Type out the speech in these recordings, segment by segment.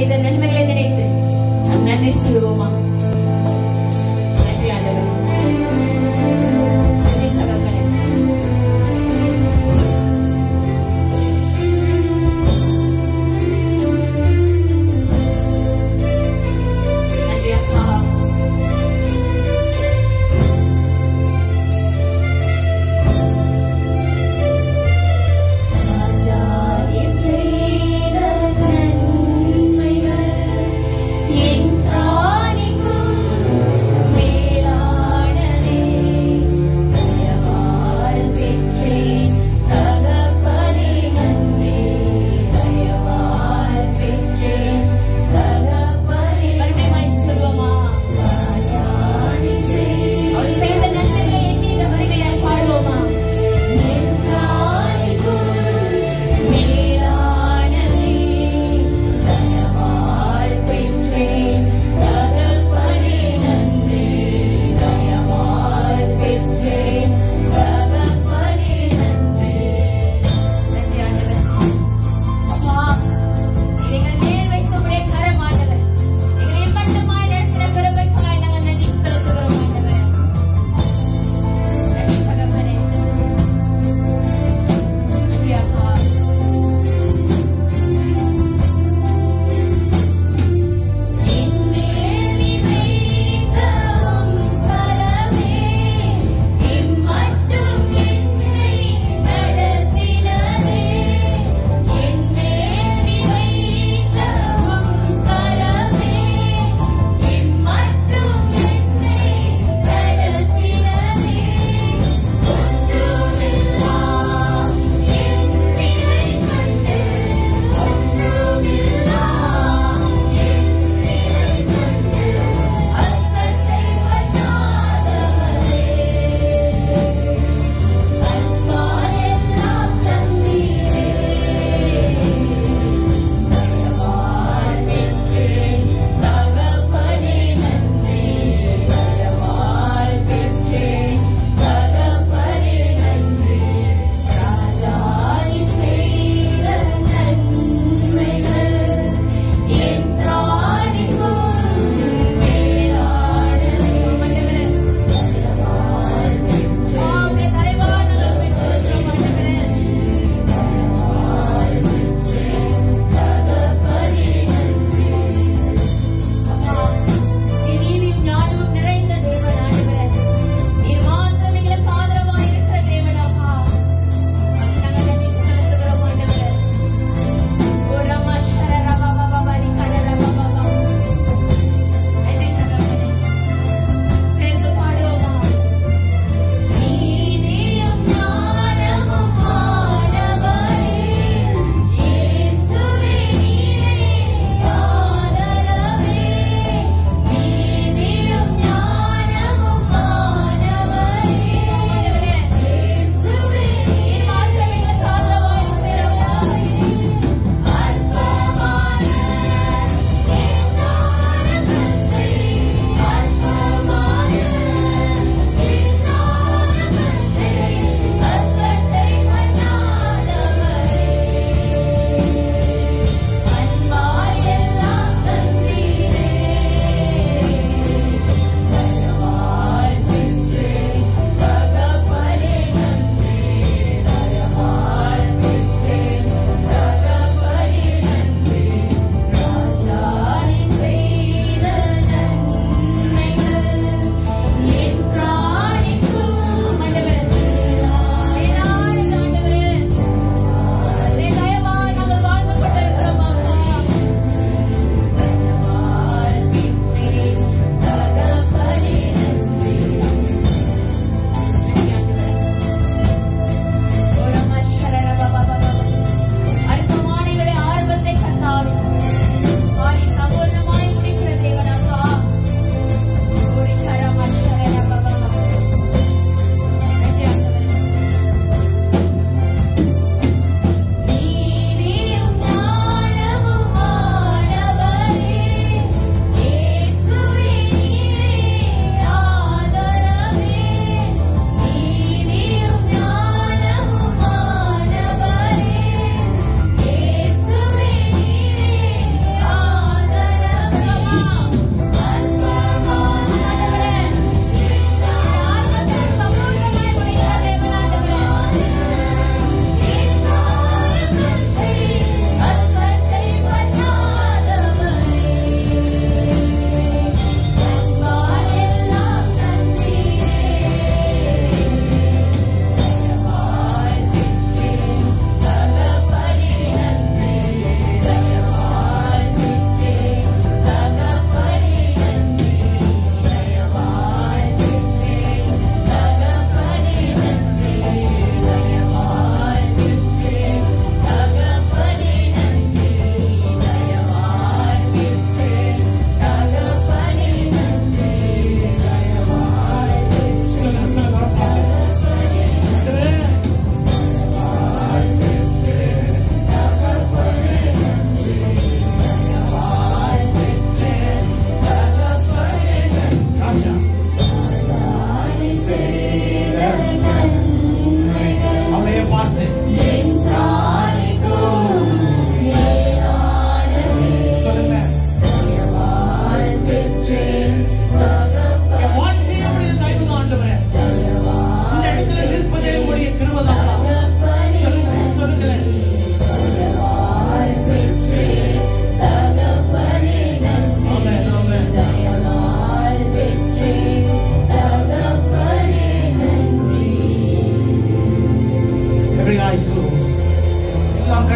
செய்த நன்மைகளை நினைத்து நாம் நன்றி சொல்லுவோமா நன்றி ஆண்டவரே நன்றி தகப்பனே நன்றி அப்பா ராஜாதி செய்த நன்மைகள் என் பிராணிக்குள்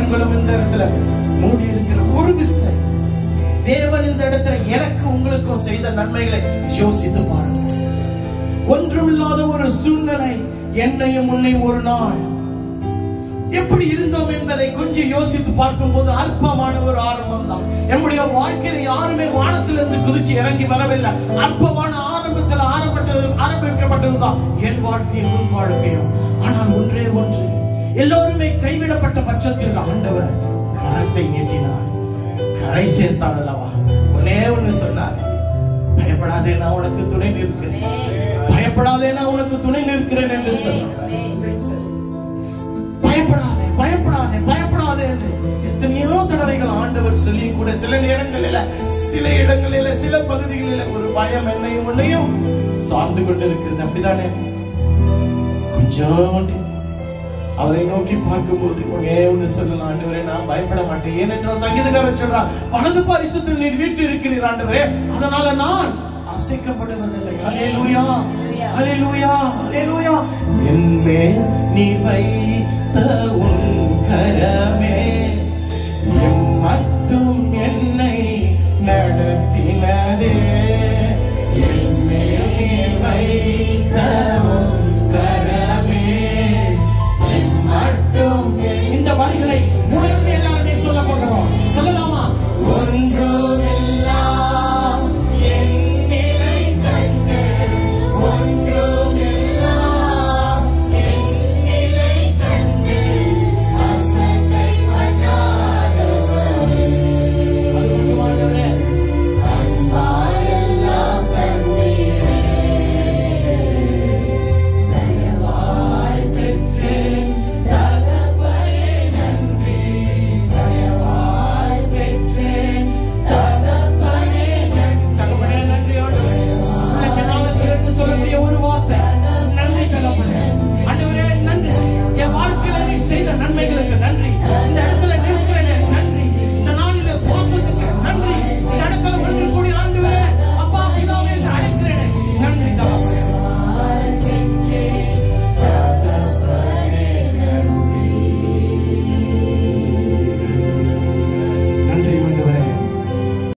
கண்களும் இந்த இடத்துல மூடி இருக்கிற ஒரு விசை தேவன் இந்த இடத்துல எனக்கு உங்களுக்கும் செய்த நன்மைகளை யோசித்து பாருங்க ஒன்றுமில்லாத ஒரு சூழ்நிலை என்னையும் உன்னையும் ஒரு நாள் எப்படி இருந்தோம் என்பதை கொஞ்சம் யோசித்து பார்க்கும்போது அற்பமான ஒரு ஆரம்பம் தான் நம்முடைய வாழ்க்கையில யாருமே வானத்திலிருந்து குதிச்சு இறங்கி வரவில்லை அற்பமான ஆரம்பத்தில் ஆரம்பித்தது ஆரம்பிக்கப்பட்டதுதான் என் வாழ்க்கையும் உன் வாழ்க்கையும் ஆனால் ஒன்றே ஒன்று எல்லோருமே கைவிடப்பட்ட பட்சத்தில் ஆண்டவர் கரத்தை நீட்டினார் கரை சேர்த்தார் அல்லவா ஒன்னே ஒண்ணு சொன்னார் பயப்படாதே நான் உனக்கு துணை நிற்கிறேன் பயப்படாதே நான் உனக்கு துணை நிற்கிறேன் என்று சொன்னார் பயப்படாதே பயப்படாதே பயப்படாதே என்று எத்தனையோ தடவைகள் ஆண்டவர் சொல்லி கூட சில இடங்களில சில இடங்களில சில பகுதிகளில ஒரு பயம் என்னையும் உன்னையும் சார்ந்து கொண்டிருக்கிறது அப்படிதானே கொஞ்சோண்டு அவரை நோக்கி பார்க்கும்போது ஒரே ஒன்று சொல்லலாம் ஆண்டவரே நான் பயப்பட மாட்டேன் ஏனென்றால் சங்கீதக்காரன் சொல்றான் வலது பரிசுத்தில் நீர் வீட்டு இருக்கிறீர் ஆண்டவரே அதனால நான் அசைக்கப்படுவதில்லை ஹalleluya ஹalleluya ஹalleluya என்மேல் நீ வைத்த உன் கரமே